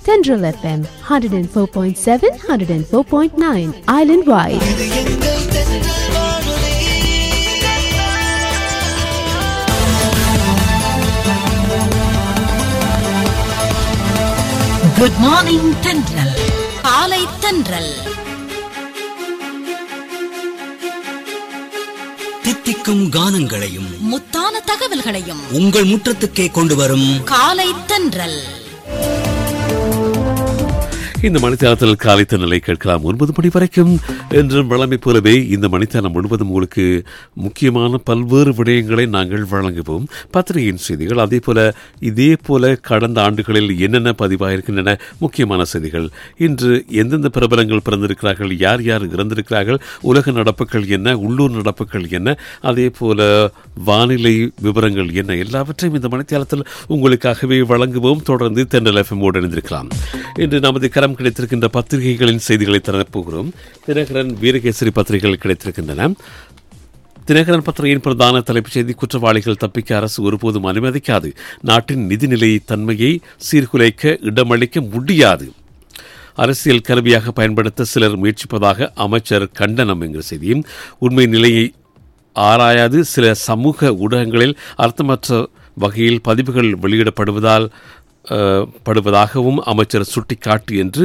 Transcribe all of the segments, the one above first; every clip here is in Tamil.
Tendril FM 104.7, 104.9, island wide. Good morning Thendral காலை தென்றல் தித்திக்கும் கானங்களையும் முத்தான தகவல்களையும் உங்கள் முற்றத்துக்கே கொண்டு வரும் காலை தென்றல் இந்த மணித்தாளத்தில் காலைத்த நிலை கேட்கலாம் ஒன்பது மணி வரைக்கும் என்றும் வழமை போலவே இந்த மணித்தாளம் முழுவதும் உங்களுக்கு முக்கியமான பல்வேறு விடயங்களை நாங்கள் வழங்குவோம் பத்திரிகையின் செய்திகள் அதே போல இதே போல கடந்த ஆண்டுகளில் என்னென்ன பதிவாயிருக்கின்றன முக்கியமான செய்திகள் இன்று எந்தெந்த பிரபலங்கள் பிறந்திருக்கிறார்கள் யார் யார் இறந்திருக்கிறார்கள் உலக நடப்புகள் என்ன உள்ளூர் நடப்புகள் என்ன அதே போல வானிலை விவரங்கள் என்ன எல்லாவற்றையும் இந்த மணித்தாளத்தில் உங்களுக்காகவே வழங்குவோம் தொடர்ந்து தென்றல் எஃப்எம்மோடு இணைந்திருக்கலாம் இன்று நமது கரம் கிடைத்திருக்கின்ற பத்திரிகைகளின் செய்திகளை தரப்போகிறோம் தினகரன் வீரகேசரி பத்திரிகைகள் கிடைத்திருக்கின்றன தினகரன் பத்திரிகையின் பிரதான தலைப்புச் செய்தி குற்றவாளிகள் தப்பிக்க அரசு ஒருபோதும் அனுமதிக்காது நாட்டின் நிதிநிலை தன்மையை சீர்குலைக்க இடமளிக்க முடியாது அரசியல் கருவியாக பயன்படுத்த சிலர் முயற்சிப்பதாக அமைச்சர் கண்டனம் என்கிற செய்தியும் உண்மை நிலையை ஆராயாது சில சமூக ஊடகங்களில் அர்த்தமற்ற வகையில் பதிவுகள் வெளியிடப்படுவதால் அஹ், படுவதாகவும் அமைச்சர் சுட்டிக்காட்டு என்று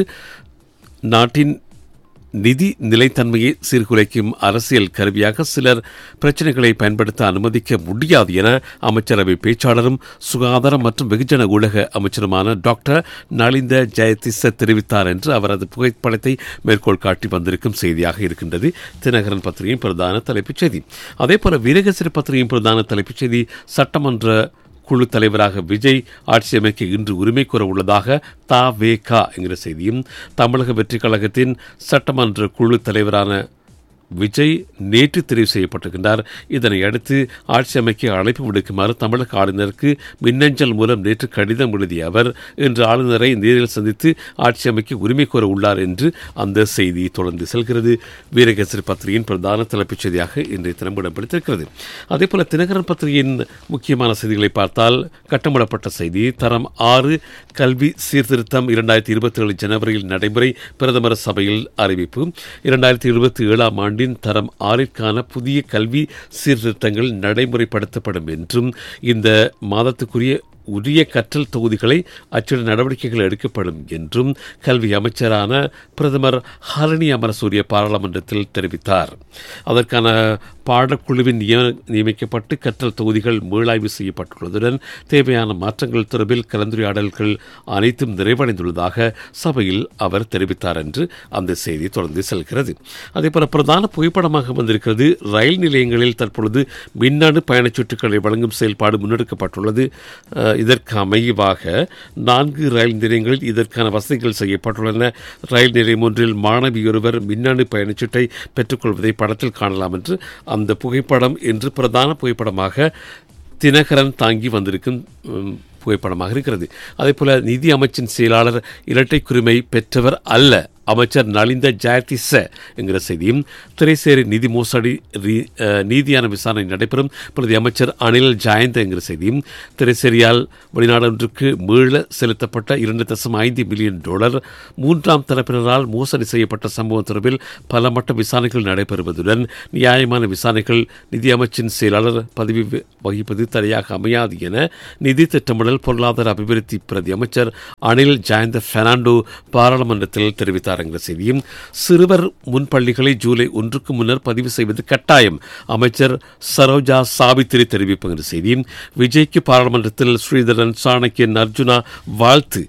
நாட்டின் நிதி நிலைத்தன்மையை சீர்குலைக்கும் அரசியல் கருவியாக சிலர் பிரச்சனைகளை பயன்படுத்த அனுமதிக்க முடியாது என அமைச்சரவை பேச்சாளரும் சுகாதாரம் மற்றும் வெகுஜன ஊடக அமைச்சருமான டாக்டர் நலிந்த ஜெயதிச தெரிவித்தார் என்று அவரது புகைப்படத்தை மேற்கோள் காட்டி வந்திருக்கும் செய்தியாக இருக்கின்றது தினகரன் பத்திரிகையின் பிரதான தலைப்புச் செய்தி அதேபோல வீரகேசரி பத்திரிகையின் பிரதான தலைப்புச் செய்தி சட்டமன்ற குழு தலைவராக விஜய் ஆட்சி அமைக்க இன்று உரிமை கோர உள்ளதாக தா வே கா என்கிற செய்தியும் தமிழக வெற்றிக் கழகத்தின் சட்டமன்ற குழு தலைவரான விஜய் நேற்று தெரிவு செய்யப்பட்டிருக்கின்றார் இதனை அடுத்து ஆட்சி அமைக்க அழைப்பு விடுக்குமாறு தமிழக ஆளுநருக்கு மின்னஞ்சல் மூலம் நேற்று கடிதம் எழுதிய அவர் இன்று ஆளுநரை நேரில் சந்தித்து ஆட்சி அமைக்க உரிமை கோர உள்ளார் என்று அந்த செய்தி தொடர்ந்து செல்கிறது வீரகேசரி பத்திரிகையின் பிரதான தலைப்புச் செய்தியாக இன்றைய தினம் இடம்பெடுத்திருக்கிறது அதேபோல தினகரன் பத்திரிகையின் முக்கியமான செய்திகளை பார்த்தால் கட்டமிடப்பட்ட செய்தி தரம் ஆறு கல்வி சீர்திருத்தம் இரண்டாயிரத்தி இருபத்தி ஏழு ஜனவரியில் நடைமுறை பிரதமர் சபையில் அறிவிப்பு இரண்டாயிரத்தி இருபத்தி ஏழாம் ஆண்டின் தரம் ஆறிற்கான புதிய கல்வி சீர்திருத்தங்கள் நடைமுறைப்படுத்தப்படும் என்றும் இந்த மாதத்துக்குரிய உரிய கற்றல் தொகுதிகளை அச்சிட நடவடிக்கைகள் எடுக்கப்படும் என்றும் கல்வி அமைச்சரான பிரதமர் ஹரணி அமரசூரிய பாராளுமன்றத்தில் தெரிவித்தார் அதற்கான பாடக்குழுவின் நிய- நியமிக்கப்பட்டு கற்றல் தொகுதிகள் மீளாய்வு செய்யப்பட்டுள்ளதுடன் தேவையான மாற்றங்கள் தொடர்பில் கலந்துரையாடல்கள் அனைத்தும் நிறைவடைந்துள்ளதாக சபையில் அவர் தெரிவித்தார் என்று அந்த செய்தி தொடர்ந்து செல்கிறது அதேபோல பிரதான புகைப்படமாக வந்திருக்கிறது ரயில் நிலையங்களில் தற்பொழுது மின்னணு பயணச்சீட்டுகளை வழங்கும் செயல்பாடு முன்னெடுக்கப்பட்டுள்ளது அஹ், இதற்கு அமைவாக நான்கு ரயில் நிலையங்களில் இதற்கான வசதிகள் செய்யப்பட்டுள்ளன ரயில் நிலையம் ஒன்றில் மாணவியொருவர் மின்னணு பயணச்சீட்டை பெற்றுக்கொள்வதை படத்தில் காணலாம் என்று அந்த புகைப்படம் என்று பிரதான புகைப்படமாக தினகரன் தாங்கி வந்திருக்கும் உம், புகைப்படமாக இருக்கிறது அதேபோல நிதி அமைச்சின் செயலாளர் இரட்டை குரிமை பெற்றவர் அல்ல அமைச்சர் நலிந்த ஜெயதிச என்கிற செய்தியும் திரைசேரி நிதி மோசடி ரீ- அஹ், நீதியான விசாரணை நடைபெறும் பிரதி அமைச்சர் அனில் ஜெயந்த என்கிற செய்தியும் திரைசேரியால் வெளிநாடொன்றுக்கு மீள செலுத்தப்பட்ட இரண்டு தசம் ஐந்து மில்லியன் டாலர் மூன்றாம் தரப்பினரால் மோசடி செய்யப்பட்ட சம்பவம் தொடர்பில் பல மட்ட விசாரணைகள் நடைபெறுவதுடன் நியாயமான விசாரணைகள் நிதி அமைச்சின் செயலாளர் பதவி வ- வகிப்பது தடையாக அமையாது என நிதி திட்டமிடல் பொருளாதார அபிவிருத்தி பிரதி அமைச்சர் அனில் ஜெயந்த பெர்னாண்டோ பாராளுமன்றத்தில் தெரிவித்தார் என்கிற செய்தியும் சிறுவர் முன்பள்ளிகளை ஜூலை ஒன்றுக்கு முன்னர் பதிவு செய்வது கட்டாயம் அமைச்சர் சரோஜா சாவித்திரி தெரிவிப்பு என்கிற செய்தியும் விஜய்க்கு பாராளுமன்றத்தில் ஸ்ரீதரன் சாணக்கியன் அர்ஜுனா வாழ்த்து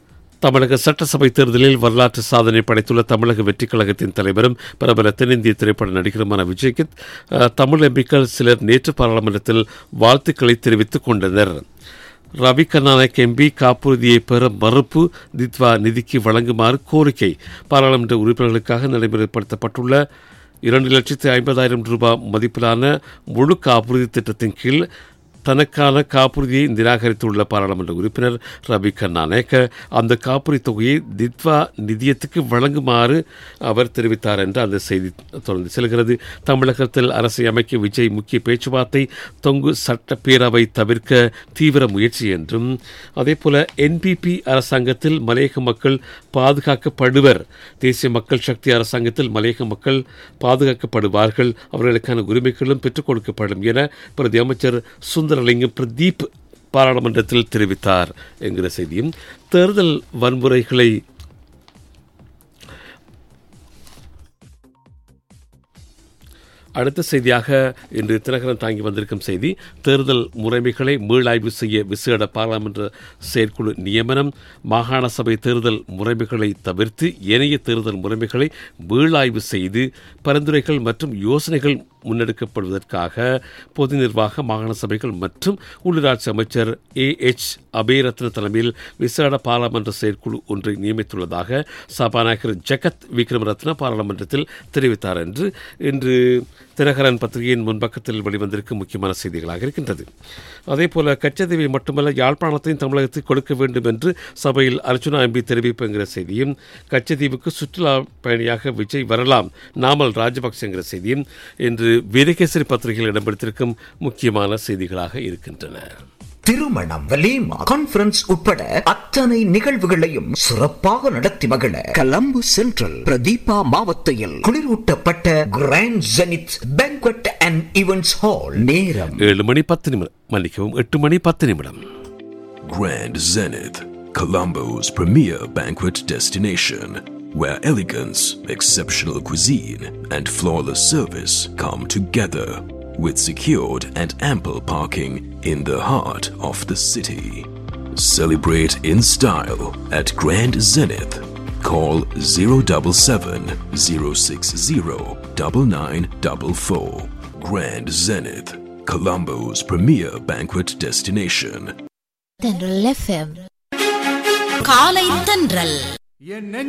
தமிழக சட்டசபை தேர்தலில் வரலாற்று சாதனை படைத்துள்ள தமிழக வெற்றிக் கழகத்தின் தலைவரும் பிரபல தென்னிந்திய திரைப்பட நடிகருமான விஜய்க்கு அஹ், தமிழ் எம்பிக்கள் சிலர் நேற்று பாராளுமன்றத்தில் வாழ்த்துக்களை தெரிவித்துக் கொண்டனர் ரவி கர்நாயக் எம்பி காப்புறுதியை பெற மறுப்பு தித்வா நிதிக்கு வழங்குமாறு கோரிக்கை பாராளுமன்ற உறுப்பினர்களுக்காக நடைமுறைப்படுத்தப்பட்டுள்ள இரண்டு லட்சத்து ஐம்பதாயிரம் ரூபாய் மதிப்பிலான முழு காப்புறுதி திட்டத்தின் கீழ் தனக்கான காப்புறுதியை நிராகரித்துள்ள பாராளுமன்ற உறுப்பினர் ரவி கண்ணானேக்க அந்த காப்புறுதி தொகையை தித்வா நிதியத்துக்கு வழங்குமாறு அவர் தெரிவித்தார் என்று அந்த செய்தி தொடர்ந்து செல்கிறது தமிழகத்தில் அரசை அமைக்க விஜய் முக்கிய பேச்சுவார்த்தை தொங்கு சட்டப்பேரவை தவிர்க்க தீவிர முயற்சி என்றும் அதேபோல என்பிபி அரசாங்கத்தில் மலையக மக்கள் பாதுகாக்கப்படுவர் தேசிய மக்கள் சக்தி அரசாங்கத்தில் மலையக மக்கள் பாதுகாக்கப்படுவார்கள் அவர்களுக்கான உரிமைகளும் பெற்றுக் கொடுக்கப்படும் என பிரதி அமைச்சர் சுந்தரலிங்கம் பிரதீப் பாராளுமன்றத்தில் தெரிவித்தார் என்கிற செய்தியும் தேர்தல் வன்முறைகளை அடுத்த செய்தியாக இன்று தினகரன் தாங்கி வந்திருக்கும் செய்தி தேர்தல் முறைமைகளை மீளாய்வு செய்ய விசேட பாராளுமன்ற செயற்குழு நியமனம் மாகாண சபை தேர்தல் முறைமைகளை தவிர்த்து ஏனைய தேர்தல் முறைமைகளை மீளாய்வு செய்து பரிந்துரைகள் மற்றும் யோசனைகள் முன்னெடுக்கப்படுவதற்காக பொது நிர்வாக மாகாண சபைகள் மற்றும் உள்ளூராட்சி அமைச்சர் ஏ எச் அபேரத்ன தலைமையில் விசேட பாராளுமன்ற செயற்குழு ஒன்றை நியமித்துள்ளதாக சபாநாயகர் ஜெகத் விக்ரமரத்ன பாராளுமன்றத்தில் தெரிவித்தார் என்று இன்று தினகரன் பத்திரிகையின் முன்பக்கத்தில் வெளிவந்திருக்கும் முக்கியமான செய்திகளாக இருக்கின்றது அதேபோல கச்சதீவை மட்டுமல்ல யாழ்ப்பாணத்தையும் தமிழகத்தில் கொடுக்க வேண்டும் என்று சபையில் அர்ஜுனா எம்பி தெரிவிப்பு என்கிற செய்தியும் கச்சதீவுக்கு சுற்றுலா பயணியாக விஜய் வரலாம் நாமல் ராஜபக்சே என்கிற செய்தியும் இன்று வீரகேசரி பத்திரிகையில் இடம்பெடுத்திருக்கும் முக்கியமான செய்திகளாக இருக்கின்றன திருமணம் வலீமா கான்பரன்ஸ் உட்பட அத்தனை நிகழ்வுகளையும் சிறப்பாக நடத்தி மகிழ கலம்பு சென்ட்ரல் பிரதீபா மாவத்தையில் குளிரூட்டப்பட்ட grand zenith banquet and events hall நேரம் ஏழு மணி பத்து நிமிடம் மன்னிக்கவும் எட்டு மணி பத்து நிமிடம் Grand Zenith, Colombo's premier banquet destination, where elegance, exceptional cuisine, and flawless service come together, with secured and ample parking in the heart of the city. Celebrate in style at Grand Zenith. Call 077 060 9944. Grand Zenith, Colombo's premier banquet destination. Thendral FM காலை தென்றல் என்